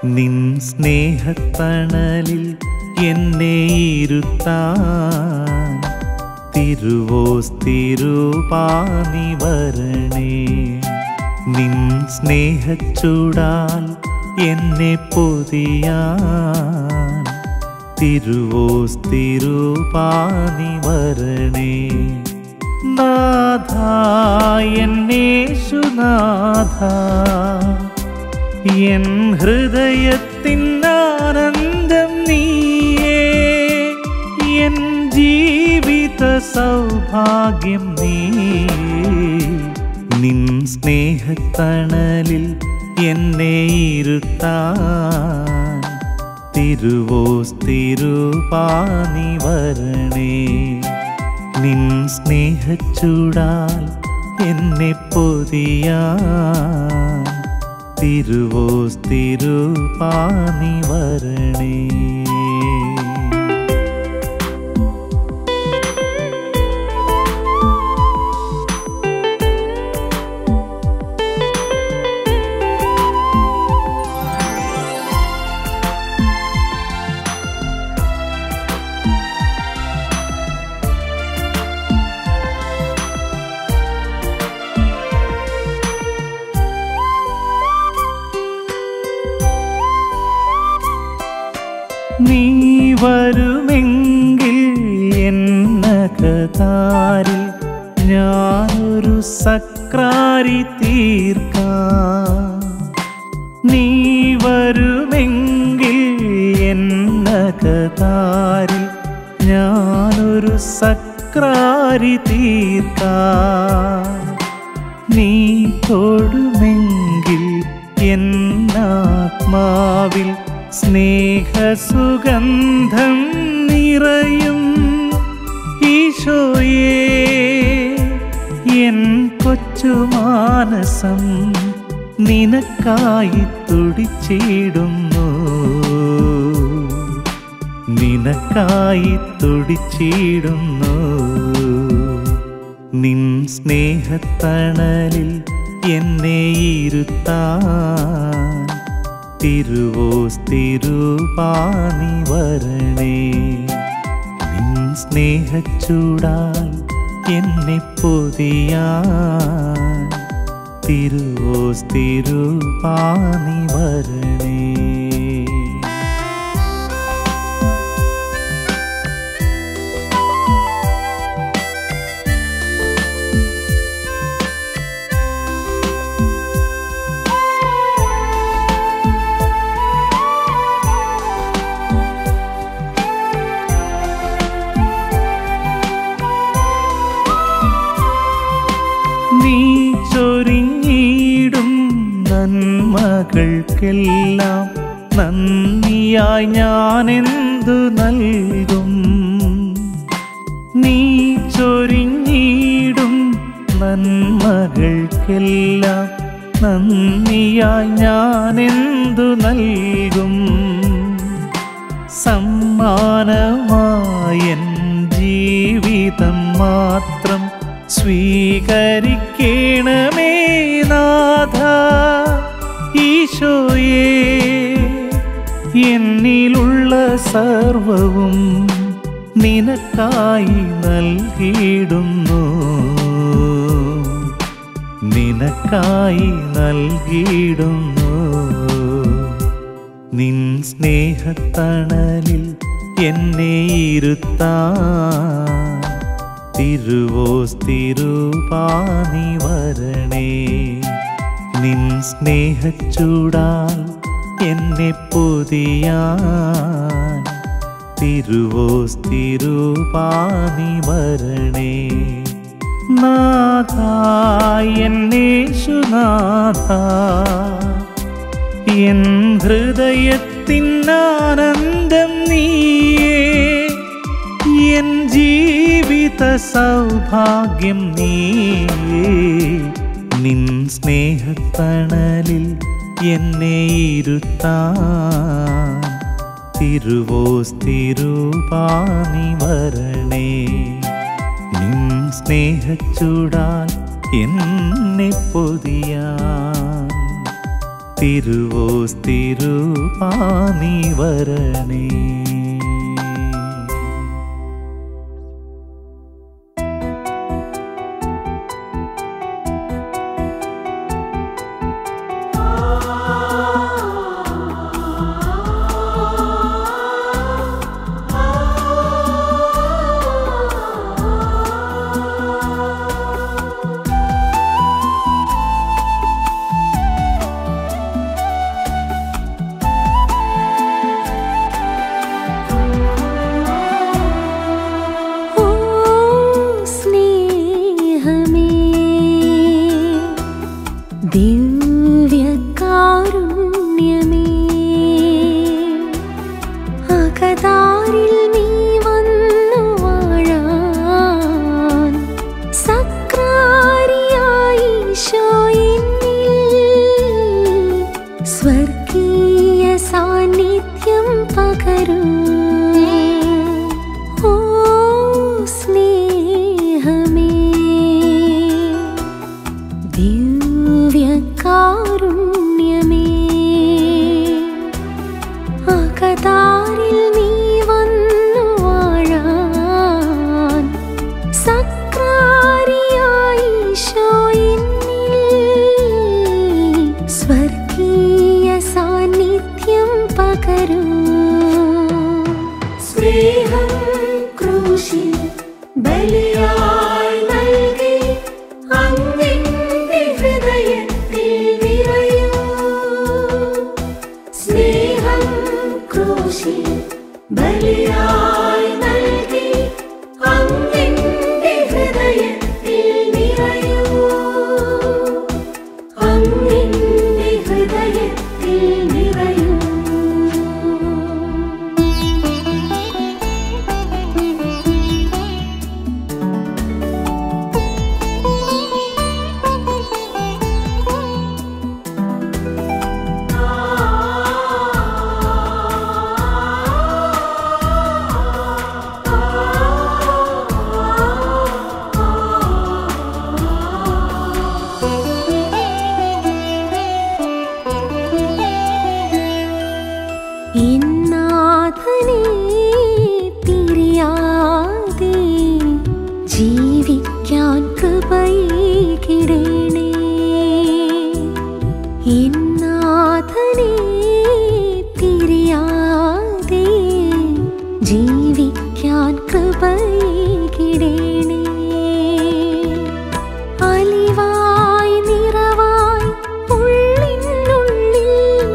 നിൻ സ്നേഹത്തണലിൽ എന്നെ ഇരുത്താൻ തിരുവോസ്തിരുപാനി വരണേ നിൻ സ്നേഹച്ചൂടാൽ എന്നെ പൊതിയാൻ തിരുവോസ്തിരുപാനി വരണേ നാഥ എന്നേശുനാഥ എൻ ഹൃദയത്തിൻ ആനന്ദം നീയേ എൻ ജീവിത സൗഭാഗ്യം നീയേ നിൻ സ്നേഹത്തണലിൽ എന്നെ ഇരുത്താൻ തിരുവോസ്തിരുപാനി വരണേ നിൻ സ്നേഹച്ചൂടാൽ എന്നെ പൊതിയാൻ തിരുവോസ്തിരുപാനി വരണേ നീ വരുമെങ്കിൽ എന്നകതാരിൽ ഞാനൊരു സക്രാരി തീർക്കാം നീ വരുമെങ്കിൽ എന്നകതാരിൽ ഞാനൊരു സക്രാരി തീർക്കാം നീ തൊടുമെങ്കിൽ എന്നാത്മാവിൽ സ്നേഹസുഗന്ധം നിറയും ഈശോയേ എൻ കൊച്ചു മാനസം നിനക്കായി തുടിച്ചിടുന്നു നിനക്കായി തുടിച്ചിടുന്നു നിൻ സ്നേഹത്തണലിൽ എന്നെ ഇരുത്താൻ തിരുവോസ്തിരുപാനി വരണേ നിൻ സ്നേഹച്ചൂടാൽ എന്നെ പൊതിയാൻ തിരുവോസ്തിരുപാനി വരണേ നീ ചൊരിഞ്ഞിടും നന്മകൾക്കെല്ലാം നന്ദിയായി ഞാൻ എന്തു നൽകും നീ ചൊരിഞ്ഞിടും നന്മകൾക്കെല്ലാം നന്ദിയായി ഞാൻ എന്തു നൽകും സമ്മാനമായൻ ജീവിതം മാത്രം സ്വീകരിക്കണമേ നാഥ ഈശോയേ എന്നിലുള്ള സർവവും നിനക്കായി നൽകിയിടുന്നു നിനക്കായി നൽകിയിടുന്നു നിൻ സ്നേഹത്തണലിൽ എന്നെ ഇരുത്താൻ തിരുവോസ്തിരുപാനി വരണേ നിൻ സ്നേഹച്ചൂടാൽ എന്നെ പൊതിയാൻ തിരുവോസ്തിരുപാനി വരണേ നാഥ എന്നേശുനാഥ എൻ ഹൃദയത്തിൻ ആനന്ദം നീയേ എൻ ജീവിത സൗഭാഗ്യം നീയേ നിൻ സ്നേഹത്തണലിൽ എന്നെ ഇരുത്താൻ തിരുവോസ്തിരുപാനി വരണേ നിൻ സ്നേഹച്ചൂടാൽ എന്നെ പൊതിയാൻ തിരുവോസ് തിരുപാനി വരണേ ഓ സ്നേഹമേ ദിവ്യകാരുണ്യമേ അകതാരിൽ നീ വന്നു വാഴാൻ സക്രാരിയായി ഈശോയെന്നിൽ സ്വർഗീയ സാന്നിധ്യം പകരൂ ഓ സ്നേഹമേ ദിവ്യകാരുണ്യമേ അകതാരിൽ നീ വന്നു വാഴാൻ സക്രാരിയായി ഈശോയെന്നിൽ സ്വർഗീയ സാന്നിധ്യം പകരൂ സ്നേഹം ക്രൂശിൽ ബലിയായി നൽകി അങ്ങെന്റെ ഹൃദയത്തിൽ നിറയൂ സ്നേഹം ക്രൂശിൽ ബലിയായി നൽകി അങ്ങെന്റെ ഹൃദയത്തിൽ നിറയൂ അങ്ങെന്റെ ഹൃദയത്തിൽ നിറയൂ ഇന്നാഥനെ തിരിയാതെ ജീവിക്കാൻ കൃപയേകിടണേ ഇന്നാഥനെ തിരിയാതെ ജീവിക്കാൻ കൃപയേകിടണേ അലിവായി നിറവായി ഉള്ളിനുള്ളിൽ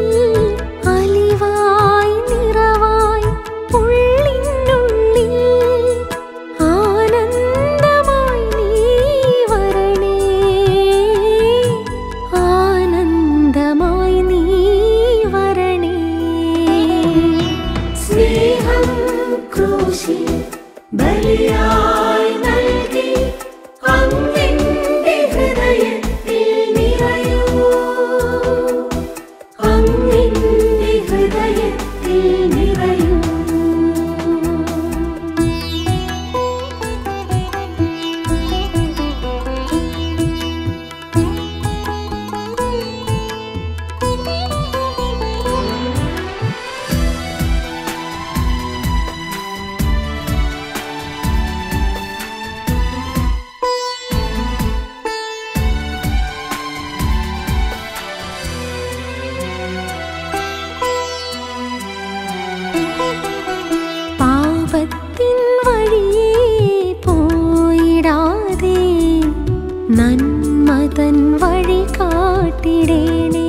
അലിവായി നിറവായി ഉള്ളിനുള്ളിൽ ആനന്ദമായി നീ വരണേ ആനന്ദമായി നീ വരണേ സ്നേഹം ക്രൂശിൽ ബലിയായി നൽകി അങ്ങെന്റെ ഹൃദയത്തിൽ നിറയൂ അങ്ങെന്റെ ഹൃദയത്തിൽ നിറയൂ പാപത്തിൻ വഴിയേ പോയിടാതെ നന്മതൻ വഴി കാട്ടിടേണേ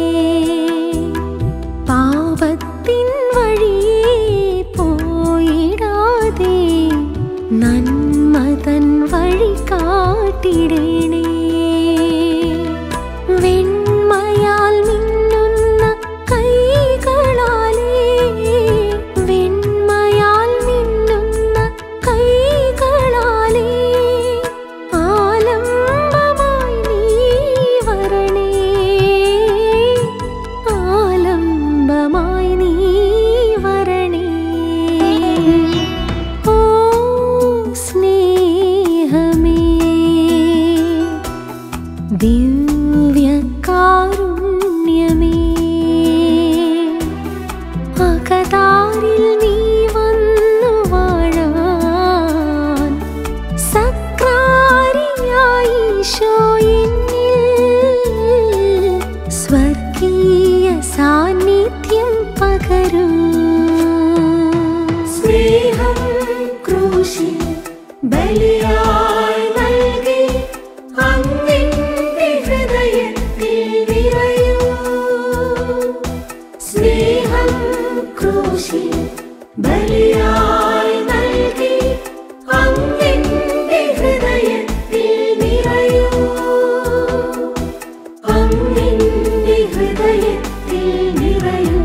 പാപത്തിൻ വഴിയേ പോയിടാതെ നന്മതൻ വഴി കാട്ടിടേണേ വെണ്മയാൽ മിന്നുന്ന കൈകളാലേ വെണ്മയാൽ മിന്നുന്ന കൈകളാലേ ആലംബമായി നീ വരണേ ആലംബമായി നീ വരണേ ഓ സ്നേഹമേ മാറിൽ നീ വന്നു വാഴാൻ സക്രാരിയായി ഈശോ എന്നിൽ സ്വർഗീയ സാന്നിധ്യം പകരൂ സ്നേഹം ക്രൂശിൽ ബലിയായി നൽകി അങ്ങിന്റെ ഹൃദയത്തിൽ നിറയൂ സ്നേഹം ക്രൂശിൽ ബലിയായി നൽകി അങ്ങിന്റെ ഹൃദയത്തിൽ നിറയൂ അങ്ങിന്റെ ഹൃദയത്തിൽ നിറയൂ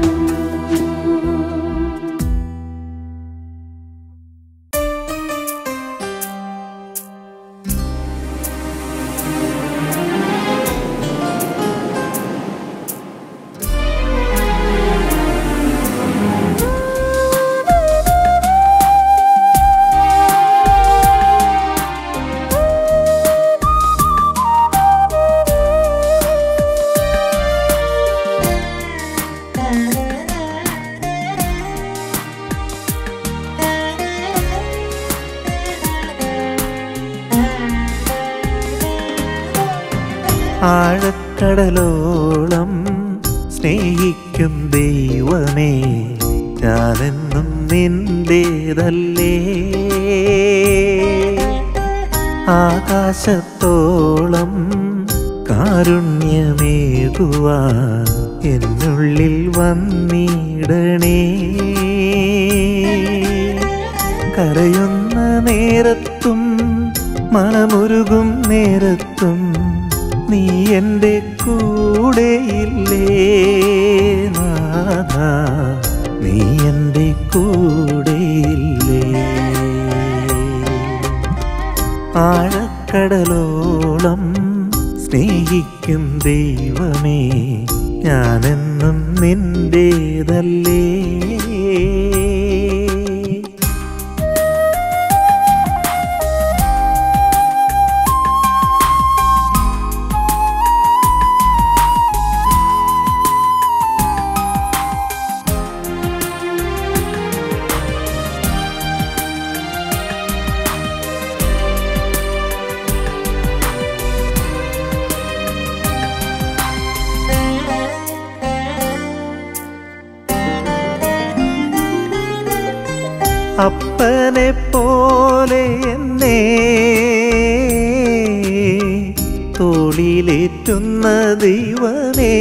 ആഴക്കടലോളം സ്നേഹിക്കും ദൈവമേ ഞാനെന്നും നിന്റേതല്ലേ ആകാശത്തോളം കാരുണ്യമേകുവാൻ എന്നുള്ളിൽ വന്നിടണേ കരയുന്ന നേരത്തും മനമുരുകും നേരത്തും നീ എൻ്റെ കൂടെയില്ലേ നാഥ നീ എൻ്റെ കൂടെയില്ലേ ആഴക്കടലോളം സ്നേഹിക്കും ദൈവമേ ഞാനെന്നും നിന്റേതല്ലേ അപ്പനെ പോലെ എന്നെ തോളിലേറ്റുന്ന ദൈവമേ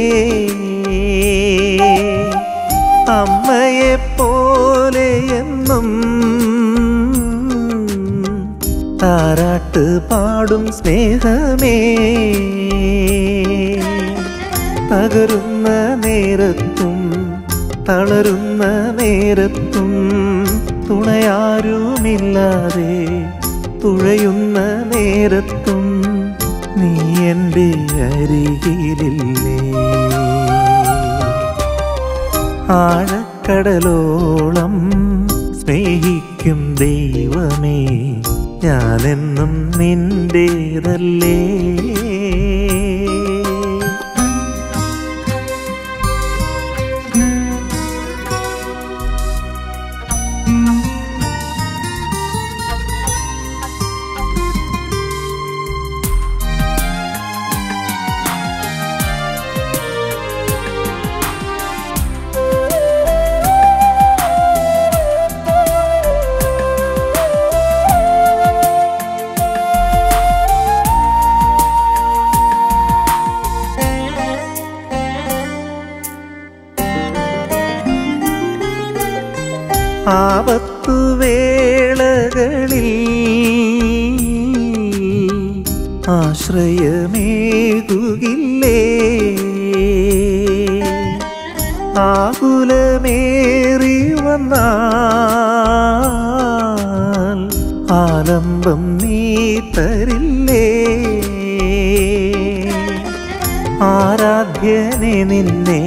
അമ്മയെ പോലെ എന്നും താരാട്ട് പാടും സ്നേഹമേ തകരുന്ന നേരത്തും തളരുന്ന നേരത്തും തുണയാരുമില്ലാതെ തുഴയുന്ന നേരത്തും നീ എൻ്റെ അരികിലില്ലേ ആഴക്കടലോളം സ്നേഹിക്കും ദൈവമേ ഞാനെന്നും നിന്റേതല്ലേ ആപത്തു വേളകളിൽ ആശ്രയമേകുകില്ലേ ആകുലമേറി വന്നാൽ ആലംബം നീ തരില്ലേ ആരാധ്യനെ നിന്നെ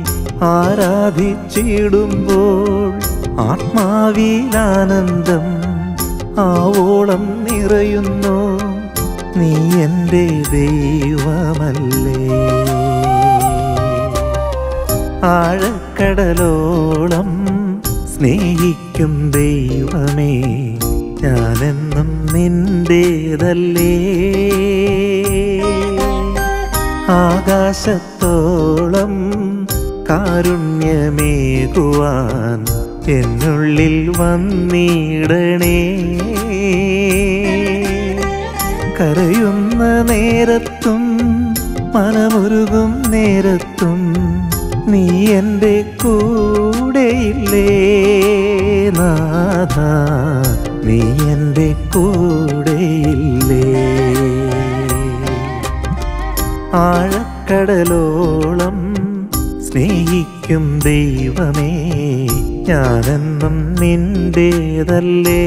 ആരാധിച്ചിടുമ്പോൾ ആത്മാവിലാനന്ദം ആവോളം നിറയുന്നു നീ എൻ്റെ ദൈവമല്ലേ ആഴക്കടലോളം സ്നേഹിക്കും ദൈവമേ ഞാനെന്നും നിന്റേതല്ലേ ആകാശത്തോളം കാരുണ്യമേകുവാൻ എന്നുള്ളിൽ വന്നിടണേ കരയുന്ന നേരത്തും മനമുരുകും നേരത്തും നീ എൻ്റെ കൂടെയില്ലേ നാഥ നീ എൻ്റെ കൂടെയില്ലേ ആഴക്കടലോളം സ്നേഹിക്കും ദൈവമേ ഞാനെന്നും നിന്റേതല്ലേ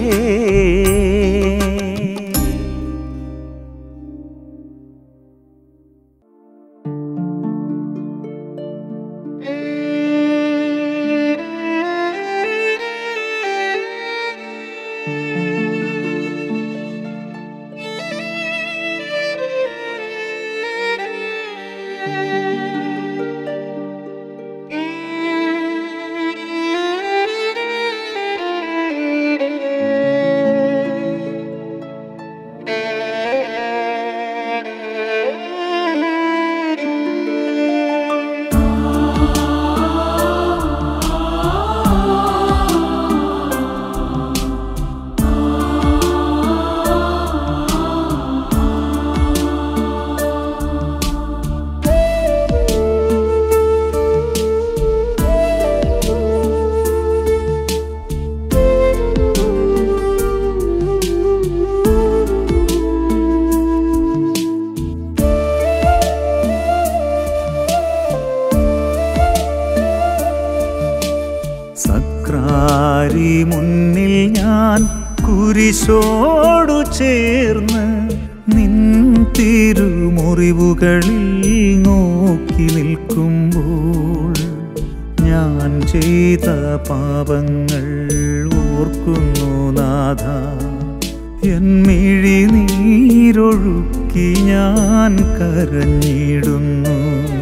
സക്രാരി മുന്നിൽ ഞാൻ കുരിശോടു ചേർന്ന് നിൻ തിരുമുറിവുകളിൽ നോക്കി നിൽക്കുമ്പോൾ ഞാൻ ചെയ്ത പാപങ്ങൾ ഓർക്കുന്നു നാഥ എൻ മിഴിനീരൊഴുക്കി ഞാൻ കരഞ്ഞിടുന്നു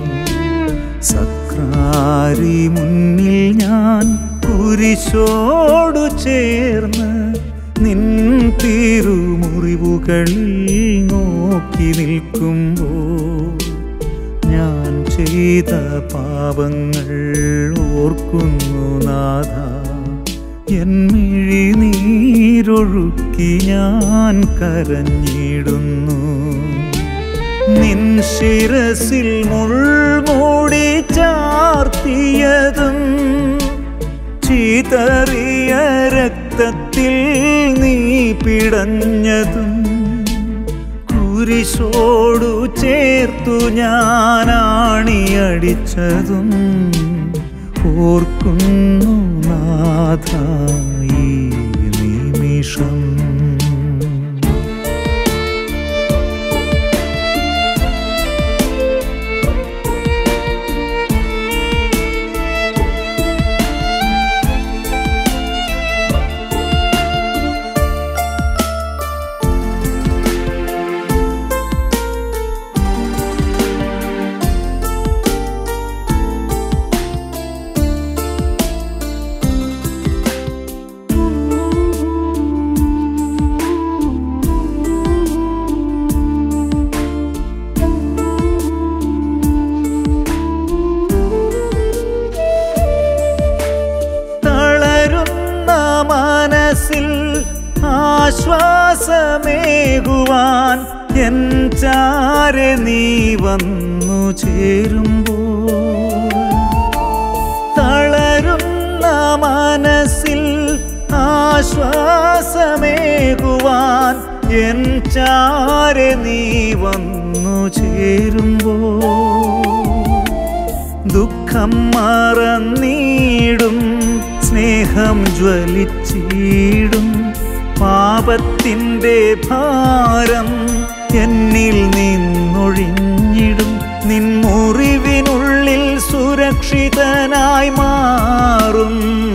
സക്രാരി മുന്നിൽ ഞാൻ കുരിശോടു ചേർന്ന് നിൻ തിരുമുറിവുകളിൽ നോക്കി നിൽക്കുമ്പോൾ ഞാൻ ചെയ്ത പാപങ്ങൾ ഓർക്കുന്നു നാഥ എൻ മിഴിനീരൊഴുക്കി ഞാൻ കരഞ്ഞിടുന്നു നിൻ ശിരസിൽ മുൾമൂടി ചാർത്തിയതും ചീതറിയ രക്തത്തിൽ നീ പിടഞ്ഞതും കുരിശോടു ചേർത്തു ഞാനാണിയടിച്ചതും ഓർക്കുന്നു നാഥ ഈ നിമിഷം തളരുന്ന മനസ്സിൽ ആശ്വാസമേകുവാൻ എൻ ചാരെ നീ വന്നു ചേരുമ്പോൾ തളരുന്ന മനസ്സിൽ ആശ്വാസമേകുവാൻ എൻ ചാരെ നീ വന്നു ചേരുമ്പോൾ ദുഃഖം മറന്നീടും സ്നേഹം ജ്വലിച്ചിടും പാപത്തിൻ്റെ ഭാരം എന്നിൽ നിന്നൊഴിഞ്ഞിടും നിൻ മുറിവിനുള്ളിൽ സുരക്ഷിതനായി മാറും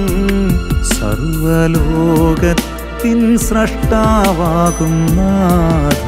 സർവലോകത്തിൻ സ്രഷ്ടാവാകും നാഥ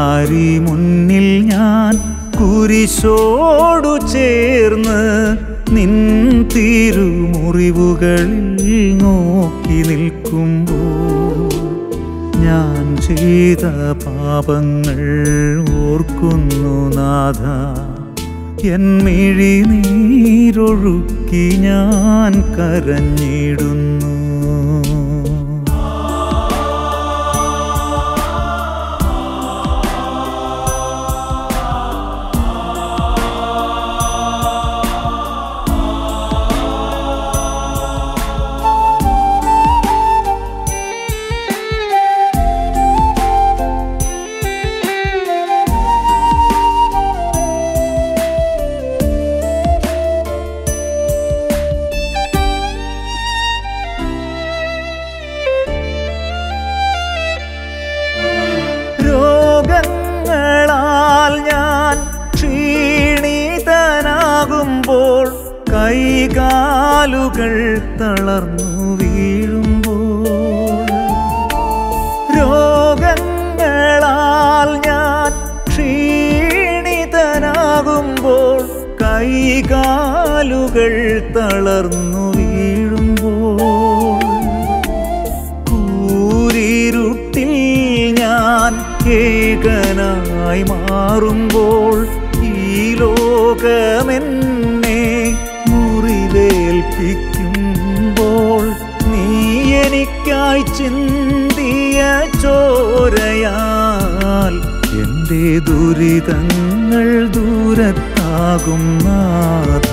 സക്രാരി മുന്നിൽ ഞാൻ കുരിശോടു ചേർന്ന് നിൻ തിരുമുറിവുകളിൽ നോക്കി നിൽക്കുമ്പോൾ ഞാൻ ചെയ്ത പാപങ്ങൾ ഓർക്കുന്നു നാഥ എൻ മിഴിനീരൊഴുക്കി ഞാൻ കരഞ്ഞിടുന്നു രോഗങ്ങളാൽ ഞാൻ ക്ഷീണിതനാകുമ്പോൾ കൈകാലുകൾ തളർന്നു വീഴുമ്പോൾ രോഗങ്ങളാൽ ഞാൻ ക്ഷീണിതനാകുമ്പോൾ കൈകാലുകൾ തളർന്നു വീഴുമ്പോൾ കൂരിരുട്ടിൽ ഞാൻ ഏകനായി മാറുമ്പോൾ ഈ ലോകമെന്നെ മുറിവേൽപ്പിക്കുമ്പോൾ നീ എനിക്കായി ചിന്തിയ ചോരയാൽ എൻ്റെ ദുരിതങ്ങൾ ദൂരത്താകും നാഥ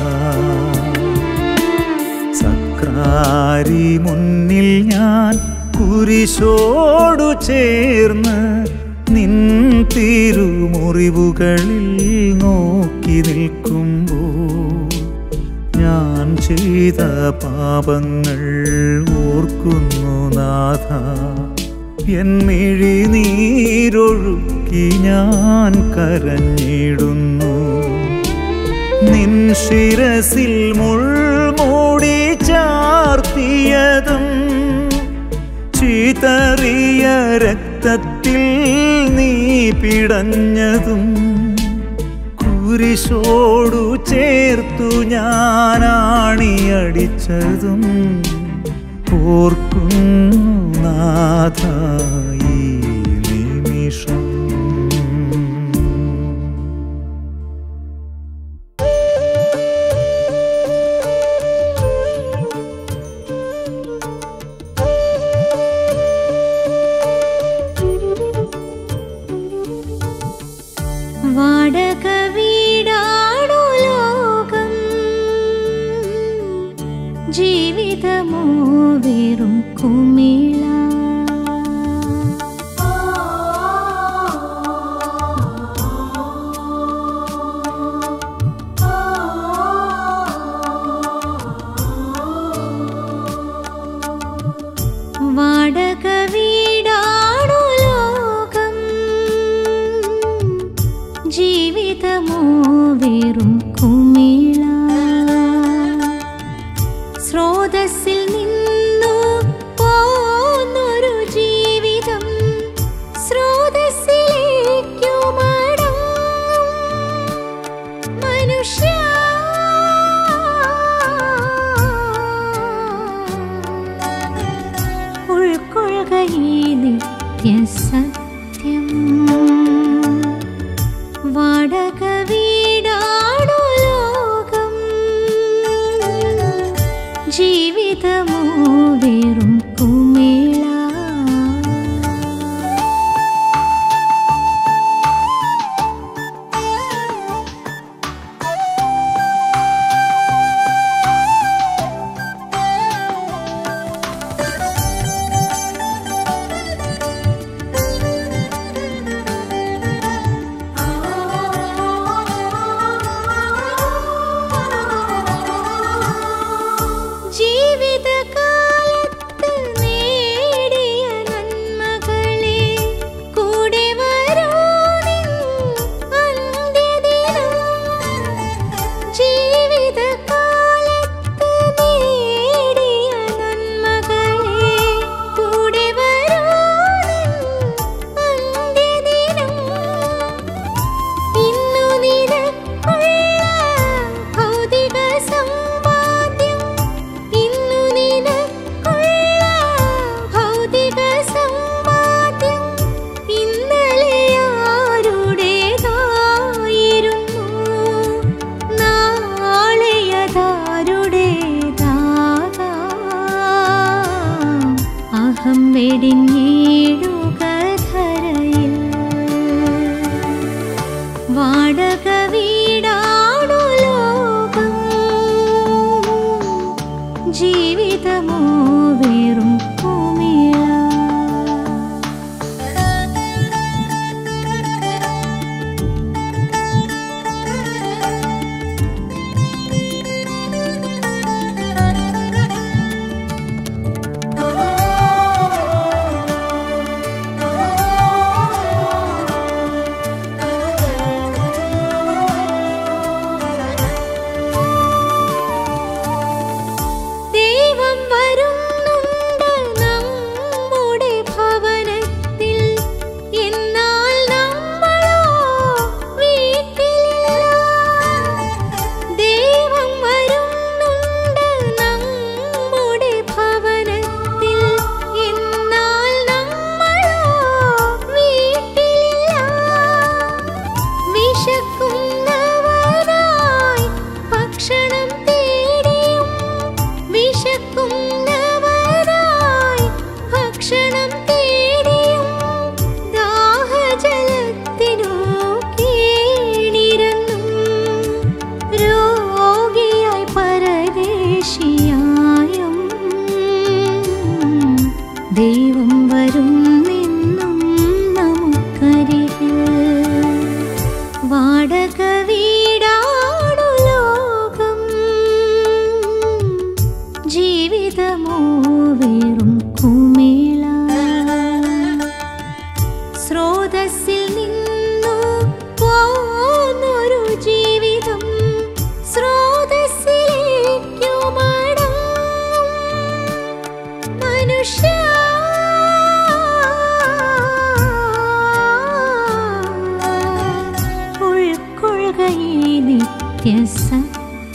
സക്രാരി മുന്നിൽ ഞാൻ കുരിശോടു ചേർന്ന് നിൻ തിരുമുറിവുകളിൽ നോക്കി നിൽക്കുമ്പോൾ ഞാൻ ചെയ്ത പാപങ്ങൾ ഓർക്കുന്നു നാഥ എൻ മിഴിനീരൊഴുക്കി ഞാൻ കരഞ്ഞിടുന്നു നിൻ ശിരസിൽ മുൾമൂടി ചാർത്തിയതും ചീതറിയ രക്തത്തിൽ നീ പിടഞ്ഞതും കുരിശോടു ചേർത്തു ഞാനാണിയടിച്ചതും ഓർക്കുന്നു നാഥ ഈ നിമിഷം വാടക വീടാണു ലോകം ജീവിതമോ വെറും കുമിള വാടക വീടാണു ലോകം ജീവിതമോ വെറും കുമിള സ്രോതസ്സിൽ നിന്നു പോന്നൊരു ജീവിതം സ്രോതസ്സിലേക്കു മടങ്ങും മനുഷ്യ ഉൾക്കൊള്ളുക ഈ നിത്യസത്യം വാടക വീടാണു ലോകം ജീവിതമോ വെറും കുമിള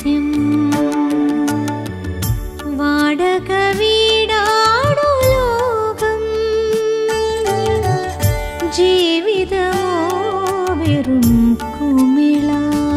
നിത്യം വാടക വീടാണു ലോകം ജീവിതമോ വെറും കുമിള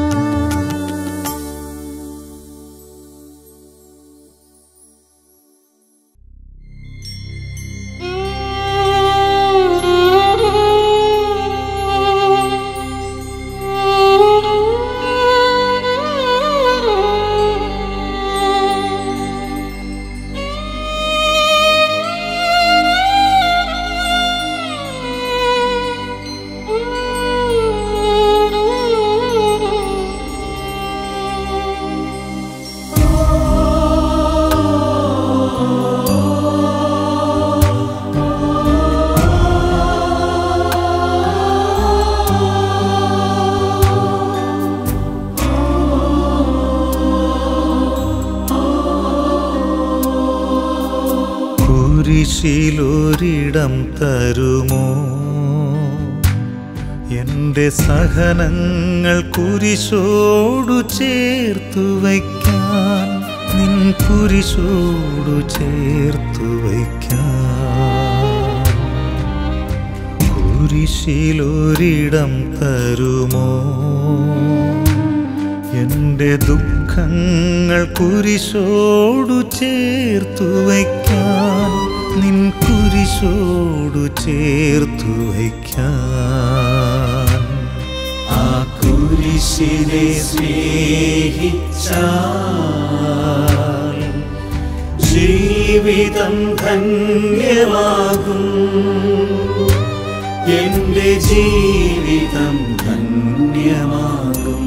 കുരിശിലൊരിടം തരുമോ എൻ്റെ സഹനങ്ങൾ കുരിശോടു ചേർത്തു വയ്ക്കാൻ നിൻ കുരിശോടു ചേർത്തു വയ്ക്കാൻ കുരിശിലൊരിടം തരുമോ എൻ്റെ ദുഃഖങ്ങൾ കുരിശോടു ചേർത്തു വയ്ക്കാൻ നിൻ കുരിശോടു ചേർത്തു വയ്ക്കാൻ ആ കുരിശിനെ സ്നേഹിച്ചാൽ ജീവിതം ധന്യമാകും എന്റെ ജീവിതം ധന്യമാകും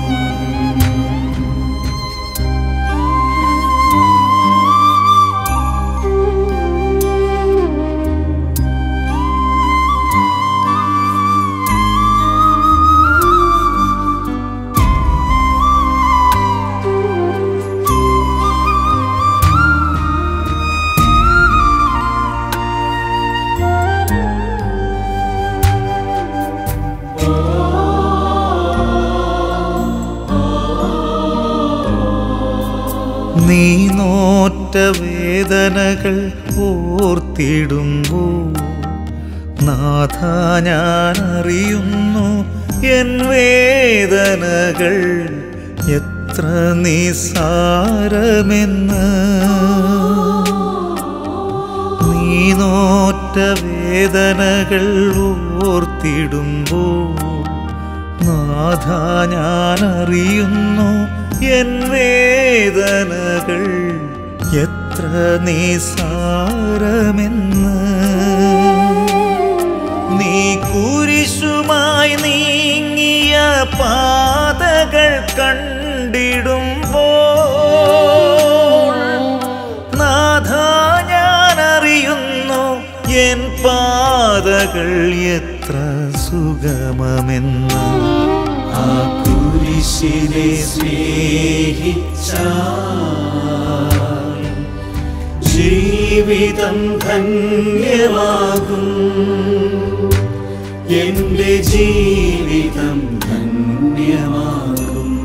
നീ നോറ്റ വേദനകൾ ഓർത്തിടുമ്പോൾ നാഥ ഞാൻ അറിയുന്നു എൻ വേദനകൾ എത്ര നിസാരമെന്ന് നീ നോറ്റ വേദനകൾ ഓർത്തിടുമ്പോൾ നാഥ ഞാൻ അറിയുന്നു എൻ വേദനകൾ എത്ര നിസാരമെന്ന് നീ കുരിശുമായി നീങ്ങിയ പാതകൾ കണ്ടിടുമ്പോൾ നാഥ ഞാൻ അറിയുന്നു എൻ പാതകൾ എത്ര സുഗമമെന്ന് ആ കുരിശിനെ സ്നേഹിച്ചാൽ ജീവിതം ധന്യമാകും എന്റെ ജീവിതം ധന്യമാകും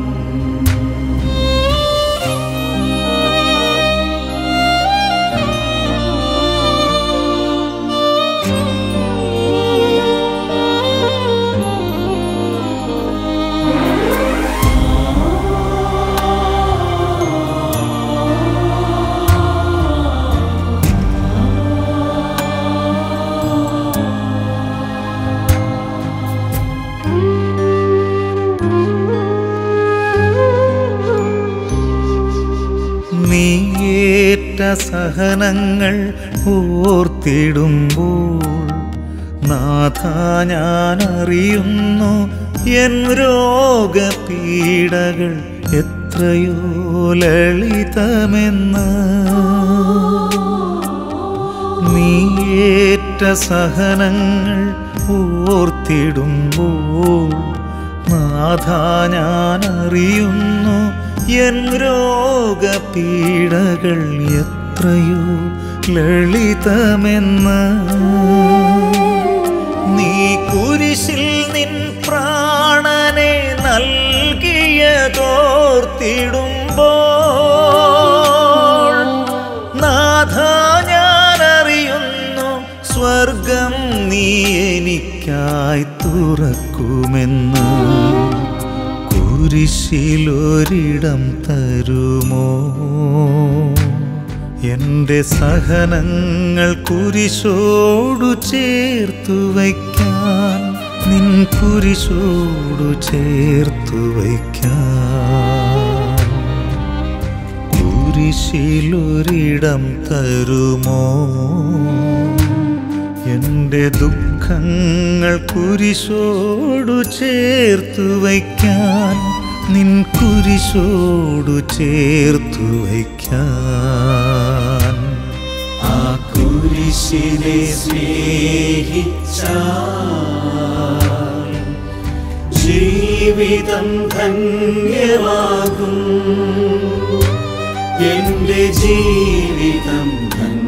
നീയേറ്റ സഹനങ്ങൾ ഓർത്തിടുമ്പോൾ നാഥ ഞാൻ അറിയുന്നു എൻ രോഗപീഡകൾ എത്രയോ ലളിതമെന്ന് നീയേറ്റ സഹനങ്ങൾ ഓർത്തിടുമ്പോൾ നാഥ ഞാൻ അറിയുന്നു എൻ രോഗപീഡകൾ എത്രയോ ലളിതമെന്ന് നീ കുരിശിൽ നിൻ പ്രാണനെ നൽകിയ കോർത്തിടുമ്പോൾ നാഥ ഞാനറിയുന്നു സ്വർഗം നീ എനിക്കായി തുറക്കുമെന്ന് കുരിശിലൊരിടം തരുമോ എൻ്റെ സഹനങ്ങൾ കുരിശോടു ചേർത്തു വയ്ക്കാൻ നിൻ കുരിശോടു ചേർത്തു വയ്ക്കാൻ കുരിശിലൊരിടം തരുമോ എൻ്റെ ദുഃഖങ്ങൾ കുരിശോടു ചേർത്തു വയ്ക്കാൻ നിൻ കുരിശോടു ചേർത്തു വയ്ക്കാൻ ആ കുരിശിനെ സ്നേഹിച്ചാൽ ജീവിതം ധന്യമാകും എന്റെ ജീവിതം ധന്യമാകും